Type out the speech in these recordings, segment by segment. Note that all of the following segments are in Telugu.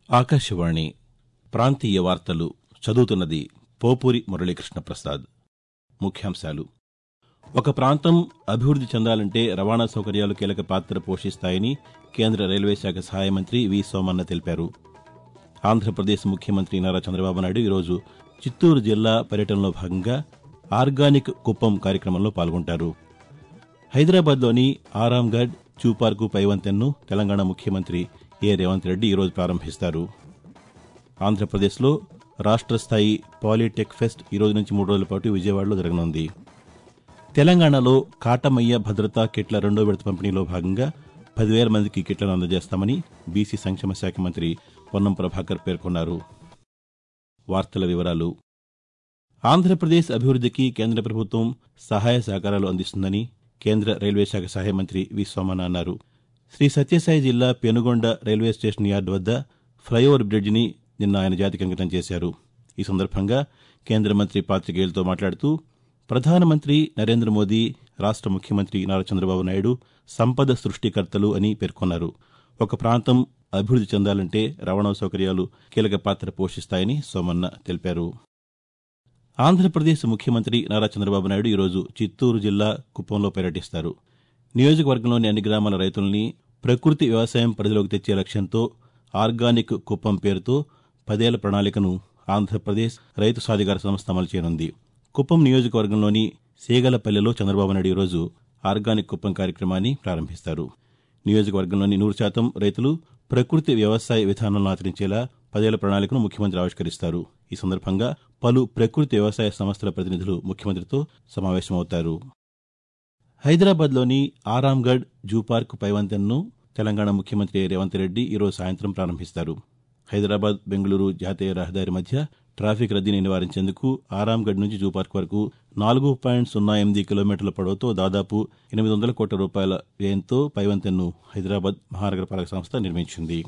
ఆకాశవాణి ప్రాంతీయ వార్తలు చదువుతున్నది పోపూరి మురళీకృష్ణ ప్రసాద్ ముఖ్యాంశాలు ఒక ప్రాంతం అభివృద్ది చెందాలంటే రవాణా సౌకర్యాలు కీలక పాత్ర పోషిస్తాయని కేంద్ర రైల్వే శాఖ సహాయ మంత్రి వి సోమన్న తెలిపారు ఆంధ్రప్రదేశ్ ముఖ్యమంత్రి నారా చంద్రబాబు నాయుడు ఈరోజు చిత్తూరు జిల్లా పర్యటనలో భాగంగా ఆర్గానిక్ కుప్పం కార్యక్రమంలో పాల్గొంటారు హైదరాబాద్లోని ఆరాంగఢ్ జూ పార్కు పైవంతెన్ను తెలంగాణ ముఖ్యమంత్రి ఏ రేవంత్ రెడ్డి ఈరోజు ప్రారంభిస్తారు ఆంధ్రప్రదేశ్లో రాష్ట్ర స్థాయి పాలిటెక్ ఫెస్ట్ ఈ రోజు నుంచి మూడు రోజుల పాటు విజయవాడలో జరగనుంది తెలంగాణలో కాటమయ్య భద్రతా కిట్ల రెండో విడత పంపిణీలో భాగంగా పదివేల మందికి కిట్లను అందజేస్తామని బీసీ సంక్షేమ శాఖ మంత్రి పొన్నం ప్రభాకర్ పేర్కొన్నారు వార్తల వివరాలు ఆంధ్రప్రదేశ్ అభివృద్దికి కేంద్ర ప్రభుత్వం సహాయ సహకారాలు అందిస్తుందని కేంద్ర రైల్వే శాఖ సహాయ మంత్రి వి సోమన్న అన్నారు శ్రీ సత్యసాయి జిల్లా పెనుగొండ రైల్వే స్టేషన్ యార్డు వద్ద ఫ్లైఓవర్ బ్రిడ్జిని నిన్న ఆయన జాతికి అంకితం చేశారు ఈ సందర్భంగా కేంద్ర మంత్రి పాతికేయులతో మాట్లాడుతూ ప్రధానమంత్రి నరేంద్ర మోదీ రాష్ట ముఖ్యమంత్రి నారా చంద్రబాబు నాయుడు సంపద సృష్టికర్తలు అని పేర్కొన్నారు ఒక ప్రాంతం అభివృద్ది చెందాలంటే రవాణా సౌకర్యాలు కీలక పాత్ర పోషిస్తాయని సోమన్న తెలిపారు ఆంధ్రప్రదేశ్ ముఖ్యమంత్రి నారా చంద్రబాబు నాయుడు ఈరోజు చిత్తూరు జిల్లా కుప్పంలో పర్యటిస్తారు నియోజకవర్గంలోని అన్ని గ్రామాల రైతుల్ని ప్రకృతి వ్యవసాయం పరిధిలోకి తెచ్చే లక్ష్యంతో ఆర్గానిక్ కుప్పం పేరుతో పదేళ్ల ప్రణాళికను ఆంధ్రప్రదేశ్ రైతు సాధికార సంస్థ అమలు చేయనుంది కుప్పం నియోజకవర్గంలోని సేగలపల్లెలో చంద్రబాబు నాయుడు ఈరోజు ఆర్గానిక్ కుప్పం కార్యక్రమాన్ని ప్రారంభిస్తారు నియోజకవర్గంలోని నూరు శాతం రైతులు ప్రకృతి వ్యవసాయ విధానంలో ఆచరించేలా పదేళ్ల ప్రణాళికను ముఖ్యమంత్రి ఆవిష్కరిస్తారు ఈ సందర్భంగా పలు ప్రకృతి వ్యవసాయ సంస్థల ప్రతినిధులు ముఖ్యమంత్రితో సమావేశమవుతారు హైదరాబాద్లోని ఆరాంగఢ్ జూ పార్క్ పైవంతెన్ను తెలంగాణ ముఖ్యమంత్రి రేవంత్ రెడ్డి ఈరోజు సాయంత్రం ప్రారంభిస్తారు హైదరాబాద్ బెంగళూరు జాతీయ రహదారి మధ్య ట్రాఫిక్ రద్దీని నివారించేందుకు ఆరాంగఢ్ నుంచి జూ పార్క్ వరకు నాలుగు పాయింట్ సున్నా ఎనిమిది కిలోమీటర్ల పొడవుతో దాదాపు ఎనిమిది వందల కోట్ల రూపాయల వ్యయంతో పైవంతెన్ను హైదరాబాద్ మహానగరపాలక సంస్థ నిర్మించింది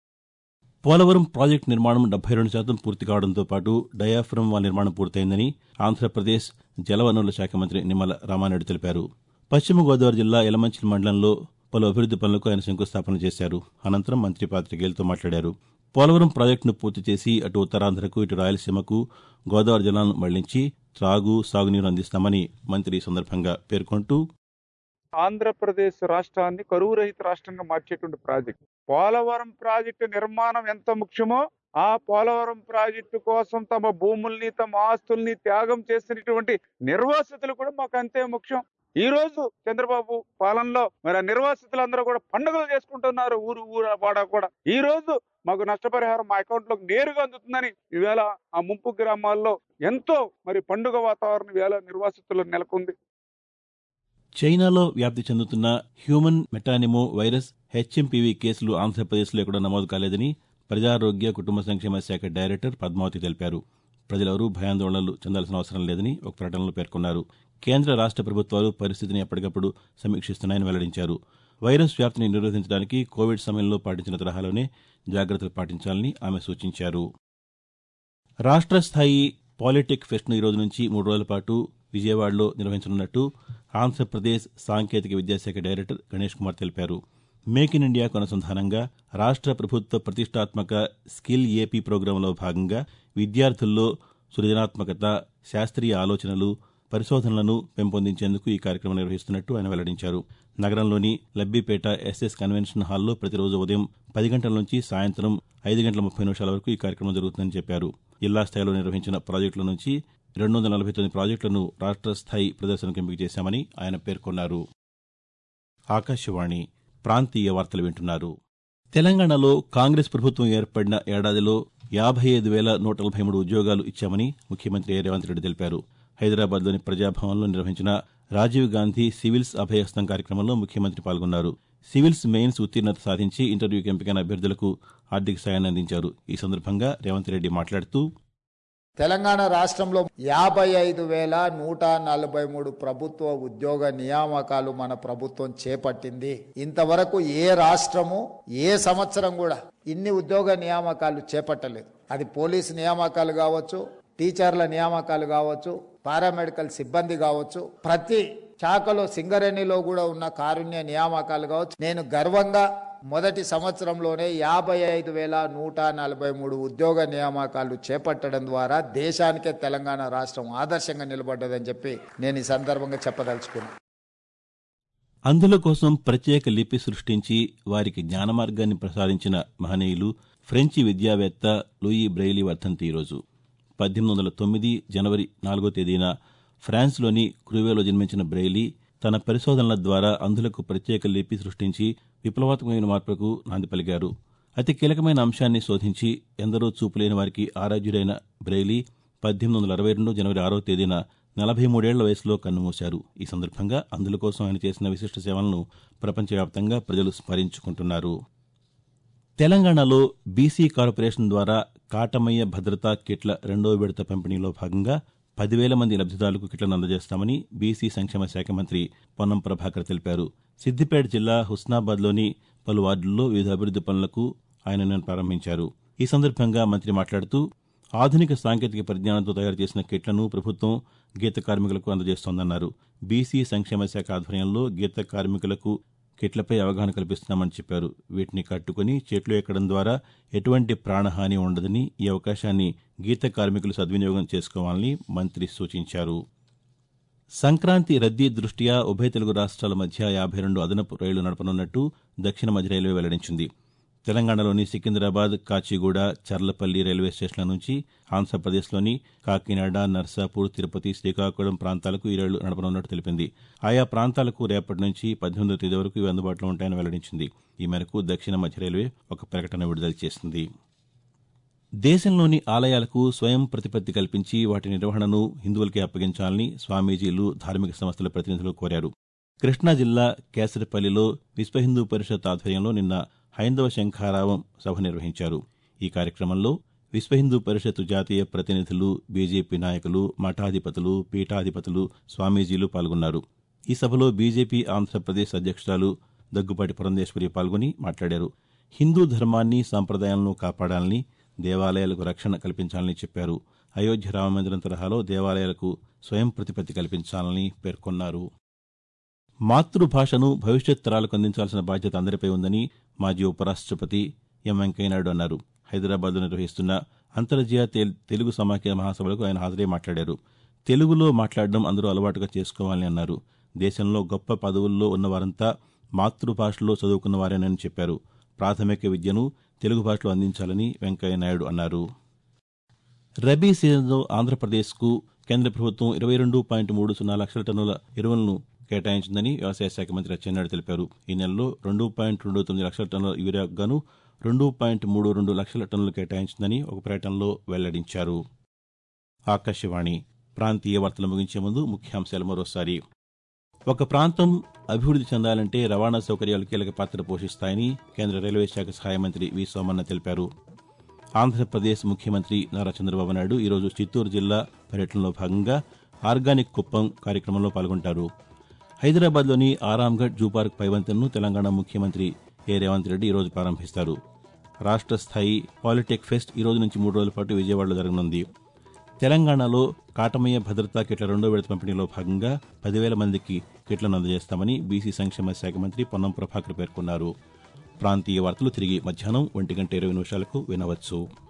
పోలవరం ప్రాజెక్టు నిర్మాణం డెబ్బై రెండు శాతం పూర్తి కావడంతో పాటు డయాఫ్రమ్ వాల్ నిర్మాణం పూర్తయిందని ఆంధ్రప్రదేశ్ జలవనరుల శాఖ మంత్రి నిమ్మల రామానాయుడు తెలిపారు పశ్చిమ గోదావరి జిల్లా యలమంచిలి మండలంలో పలు అభివృద్ది పనులకు ఆయన శంకుస్థాపన చేశారు అనంతరం మంత్రి పాతికేయులతో మాట్లాడారు పోలవరం ప్రాజెక్టును పూర్తి చేసి అటు ఉత్తరాంధ్రకు ఇటు రాయలసీమకు గోదావరి జలాలను మళ్లించి త్రాగు సాగునీరు అందిస్తామని మంత్రి ఈ సందర్భంగా పేర్కొంటూ ఆంధ్రప్రదేశ్ రాష్ట్రాన్ని కరువు రహిత రాష్ట్రంగా మార్చేటువంటి ప్రాజెక్ట్ పోలవరం ప్రాజెక్టు నిర్మాణం ఎంత ముఖ్యమో ఆ పోలవరం ప్రాజెక్టు కోసం తమ భూముల్ని తమ ఆస్తుల్ని త్యాగం చేసినటువంటి నిర్వాసితులు కూడా మాకు అంతే ముఖ్యం ఈ రోజు చంద్రబాబు పాలనలో మరి ఆ నిర్వాసితులందరూ కూడా పండుగలు చేసుకుంటున్నారు ఊరు ఊరు వాడ కూడా ఈ రోజు మాకు నష్టపరిహారం మా అకౌంట్ లోకి నేరుగా అందుతుందని ఈవేళ ఆ ముంపు గ్రామాల్లో ఎంతో మరి పండుగ వాతావరణం ఈవేళ నిర్వాసితులు నెలకొంది చైనాలో వ్యాప్తి చెందుతున్న హ్యూమన్ మెటానిమో వైరస్ హెచ్ఎంపీవీ కేసులు ఆంధ్రప్రదేశ్లో ఎక్కడా నమోదు కాలేదని ప్రజారోగ్య కుటుంబ సంక్షేమ శాఖ డైరెక్టర్ పద్మావతి తెలిపారు ప్రజలెవరూ భయాందోళనలు చెందాల్సిన అవసరం లేదని ఒక ప్రకటనలో పేర్కొన్నారు కేంద్ర రాష్ట ప్రభుత్వాలు పరిస్థితిని ఎప్పటికప్పుడు సమీక్షిస్తున్నాయని వెల్లడించారు వైరస్ వ్యాప్తిని నిరోధించడానికి కోవిడ్ సమయంలో పాటించిన తరహాలోనే జాగ్రత్తలు పాటించాలని ఆమె సూచించారు రాష్ట్ర స్థాయి పాలిటెక్ ఫెస్ట్ను ఈ రోజు నుంచి మూడు రోజుల పాటు విజయవాడలో నిర్వహించనున్నట్టు ఆంధ్రప్రదేశ్ సాంకేతిక విద్యాశాఖ డైరెక్టర్ గణేష్ కుమార్ తెలిపారు మేక్ ఇన్ ఇండియాకు అనుసంధానంగా రాష్ట్ర ప్రభుత్వ ప్రతిష్టాత్మక స్కిల్ ఏపీ ప్రోగ్రాంలో భాగంగా విద్యార్థుల్లో సృజనాత్మకత శాస్త్రీయ ఆలోచనలు పరిశోధనలను పెంపొందించేందుకు ఈ కార్యక్రమం నిర్వహిస్తున్నట్టు ఆయన వెల్లడించారు నగరంలోని లబ్బిపేట ఎస్ఎస్ కన్వెన్షన్ హాల్లో ప్రతిరోజు ఉదయం పది గంటల నుంచి సాయంత్రం ఐదు గంటల ముప్పై నిమిషాల వరకు ఈ కార్యక్రమం జరుగుతుందని చెప్పారు జిల్లా స్థాయిలో నిర్వహించిన ప్రాజెక్టుల నుంచి రెండు వందల నలభై తొమ్మిది ప్రాజెక్టులను రాష్ట్ర స్థాయి ప్రదర్శనకు ఎంపిక చేశామని ఆయన పేర్కొన్నారు ఆకాశవాణి ప్రాంతీయ వార్తలు వింటున్నారు తెలంగాణలో కాంగ్రెస్ ప్రభుత్వం ఏర్పడిన ఏడాదిలో యాభై ఐదు వేల నూట నలభై మూడు ఉద్యోగాలు ఇచ్చామని ముఖ్యమంత్రి రేవంత్ రెడ్డి తెలిపారు హైదరాబాద్లోని ప్రజాభవన్లో నిర్వహించిన రాజీవ్ గాంధీ సివిల్స్ అభయహస్తం కార్యక్రమంలో ముఖ్యమంత్రి పాల్గొన్నారు సివిల్స్ మెయిన్స్ ఉత్తీర్ణత సాధించి ఇంటర్వ్యూకి ఎంపికైన అభ్యర్థులకు ఆర్థిక సాయాన్ని అందించారు ఈ సందర్భంగా రేవంత్ రెడ్డి మాట్లాడుతూ తెలంగాణ రాష్ట్రంలో యాభై ఐదు వేల నూట నలభై మూడు ప్రభుత్వ ఉద్యోగ నియామకాలు మన ప్రభుత్వం చేపట్టింది ఇంతవరకు ఏ రాష్ట్రము ఏ సంవత్సరం కూడా ఇన్ని ఉద్యోగ నియామకాలు చేపట్టలేదు అది పోలీసు నియామకాలు కావచ్చు టీచర్ల నియామకాలు కావచ్చు పారామెడికల్ సిబ్బంది కావచ్చు ప్రతి శాఖలో సింగరేణిలో కూడా ఉన్న కారుణ్య నియామకాలు కావచ్చు నేను గర్వంగా మొదటి సంవత్సరంలోనే యాభై ఐదు వేల నూట నలభై మూడు ఉద్యోగ నియామకాలు చేపట్టడం ద్వారా దేశానికే తెలంగాణ రాష్ట్రం ఆదర్శంగా నిలబడ్డదని చెప్పి నేను ఈ సందర్భంగా చెప్పదలుచుకున్నాను అంధుల కోసం ప్రత్యేక లిపి సృష్టించి వారికి జ్ఞానమార్గాన్ని ప్రసాదించిన మహనీయులు ఫ్రెంచి విద్యావేత్త లూయి బ్రెయిలీ వర్ధంతి ఈరోజు పద్దెనిమిది వందల తొమ్మిది జనవరి నాలుగో తేదీన ఫ్రాన్స్లోని క్రూవేలో జన్మించిన బ్రెయిలీ తన పరిశోధనల ద్వారా అంధులకు ప్రత్యేక లిపి సృష్టించి విప్లవాత్మకమైన మార్పులకు నాంది పలికారు అతి కీలకమైన అంశాన్ని శోధించి ఎందరో చూపులేని వారికి ఆరాధ్యుడైన బ్రెయిలీ పద్దెనిమిది వందల అరవై రెండు జనవరి ఆరో తేదీన నలభై మూడేళ్ల వయసులో కన్నుమూశారు ఈ సందర్భంగా అందుల కోసం ఆయన చేసిన విశిష్ట సేవలను ప్రపంచవ్యాప్తంగా ప్రజలు స్మరించుకుంటున్నారు తెలంగాణలో బీసీ కార్పొరేషన్ ద్వారా కాటమయ్య భద్రతా కిట్ల రెండో విడత పంపిణీలో భాగంగా పదివేల మంది లబ్దిదారులకు కిట్లను అందజేస్తామని బీసీ సంక్షేమ శాఖ మంత్రి పొన్నం ప్రభాకర్ తెలిపారు సిద్దిపేట జిల్లా హుస్నాబాద్లోని పలు వార్డుల్లో వివిధ అభివృద్ది పనులకు ఆయన నిన్న ప్రారంభించారు ఈ సందర్భంగా మంత్రి మాట్లాడుతూ ఆధునిక సాంకేతిక పరిజ్ఞానంతో తయారు చేసిన కిట్లను ప్రభుత్వం గీత కార్మికులకు అందజేస్తోందన్నారు బీసీ సంక్షేమ శాఖ ఆధ్వర్యంలో గీత కార్మికులకు కిట్లపై అవగాహన కల్పిస్తున్నామని చెప్పారు వీటిని కట్టుకుని చెట్లు ఎక్కడం ద్వారా ఎటువంటి ప్రాణహాని ఉండదని ఈ అవకాశాన్ని గీత కార్మికులు సద్వినియోగం చేసుకోవాలని మంత్రి సూచించారు సంక్రాంతి రద్దీ దృష్ట్యా ఉభయ తెలుగు రాష్ట్రాల మధ్య యాభై రెండు అదనపు రైళ్లు నడపనున్నట్టు దక్షిణ మధ్య రైల్వే వెల్లడించింది తెలంగాణలోని సికింద్రాబాద్ కాచిగూడ చర్లపల్లి రైల్వే స్టేషన్ల నుంచి ఆంధ్రప్రదేశ్లోని కాకినాడ నర్సాపూర్ తిరుపతి శ్రీకాకుళం ప్రాంతాలకు ఈ రైళ్లు నడపనున్నట్టు తెలిపింది ఆయా ప్రాంతాలకు రేపటి నుంచి పద్దెనిమిదో తేదీ వరకు ఇవి అందుబాటులో ఉంటాయని వెల్లడించింది ఈ మేరకు దక్షిణ మధ్య రైల్వే ఒక ప్రకటన విడుదల చేసింది దేశంలోని ఆలయాలకు స్వయం ప్రతిపత్తి కల్పించి వాటి నిర్వహణను హిందువులకే అప్పగించాలని స్వామీజీలు ధార్మిక సంస్థల ప్రతినిధులు కోరారు కృష్ణా జిల్లా కేసరపల్లిలో విశ్వ హిందూ పరిషత్ ఆధ్వర్యంలో నిన్న హైందవ శంఖారావం సభ నిర్వహించారు ఈ కార్యక్రమంలో విశ్వ హిందూ పరిషత్ జాతీయ ప్రతినిధులు బీజేపీ నాయకులు మఠాధిపతులు పీఠాధిపతులు స్వామీజీలు పాల్గొన్నారు ఈ సభలో బీజేపీ ఆంధ్రప్రదేశ్ అధ్యక్షురాలు దగ్గుపాటి పురంధేశ్వరి పాల్గొని మాట్లాడారు హిందూ ధర్మాన్ని సంప్రదాయాలను కాపాడాలని దేవాలయాలకు రక్షణ కల్పించాలని చెప్పారు అయోధ్య రామమందిరం తరహాలో దేవాలయాలకు స్వయం ప్రతిపత్తి కల్పించాలని పేర్కొన్నారు మాతృభాషను భవిష్యత్ తరాలకు అందించాల్సిన బాధ్యత అందరిపై ఉందని మాజీ ఉపరాష్టపతి ఎం వెంకయ్యనాయుడు అన్నారు హైదరాబాద్లో నిర్వహిస్తున్న అంతర్జాతీయ తెలుగు సమాఖ్య మహాసభలకు ఆయన హాజరై మాట్లాడారు తెలుగులో మాట్లాడడం అందరూ అలవాటుగా చేసుకోవాలని అన్నారు దేశంలో గొప్ప పదవుల్లో ఉన్నవారంతా మాతృభాషలో చదువుకున్న వారేనని చెప్పారు ప్రాథమిక విద్యను తెలుగు భాషలో అందించాలని వెంకయ్యనాయుడు అన్నారు రబీ సీజన్లో ఆంధ్రప్రదేశ్కు కేంద్ర ప్రభుత్వం ఇరవై రెండు పాయింట్ మూడు సున్నా లక్షల టన్నుల ఎరువులను కేటాయించిందని వ్యవసాయ శాఖ మంత్రి అచ్చెన్నాయుడు తెలిపారు ఈ నెలలో రెండు పాయింట్ రెండు తొమ్మిది లక్షల టన్నుల యూరియాకు గాను రెండు పాయింట్ మూడు రెండు లక్షల టన్నులు కేటాయించిందని ఒక ప్రకటనలో వెల్లడించారు ఆకాశవాణి ప్రాంతీయ వార్తలు ముగించే ముందు ముఖ్యాంశాలు మరోసారి ఒక ప్రాంతం అభివృద్ది చెందాలంటే రవాణా సౌకర్యాలు కీలక పాత్ర పోషిస్తాయని కేంద్ర రైల్వే శాఖ సహాయ మంత్రి వి సోమన్న తెలిపారు ఆంధ్రప్రదేశ్ ముఖ్యమంత్రి నారా చంద్రబాబు నాయుడు ఈరోజు చిత్తూరు జిల్లా పర్యటనలో భాగంగా ఆర్గానిక్ కుప్పం కార్యక్రమంలో పాల్గొంటారు హైదరాబాద్లోని ఆరాంఘడ్ జూ పార్క్ పైవంతెనను తెలంగాణ ముఖ్యమంత్రి ఏ రేవంత్ రెడ్డి ఈరోజు ప్రారంభిస్తారు రాష్ట్ర స్థాయి పాలిటెక్ ఫెస్ట్ ఈ రోజు నుంచి మూడు రోజుల పాటు విజయవాడలో జరగనుంది తెలంగాణలో కాటమయ్య భద్రతా కిట్ల రెండో విడత పంపిణీలో భాగంగా పదివేల మందికి కిట్లను అందజేస్తామని బీసీ సంక్షేమ శాఖ మంత్రి పొన్నం ప్రభాకర్ పేర్కొన్నారు ప్రాంతీయ వార్తలు తిరిగి మధ్యాహ్నం ఒంటి గంట ఇరవై నిమిషాలకు వినవచ్చు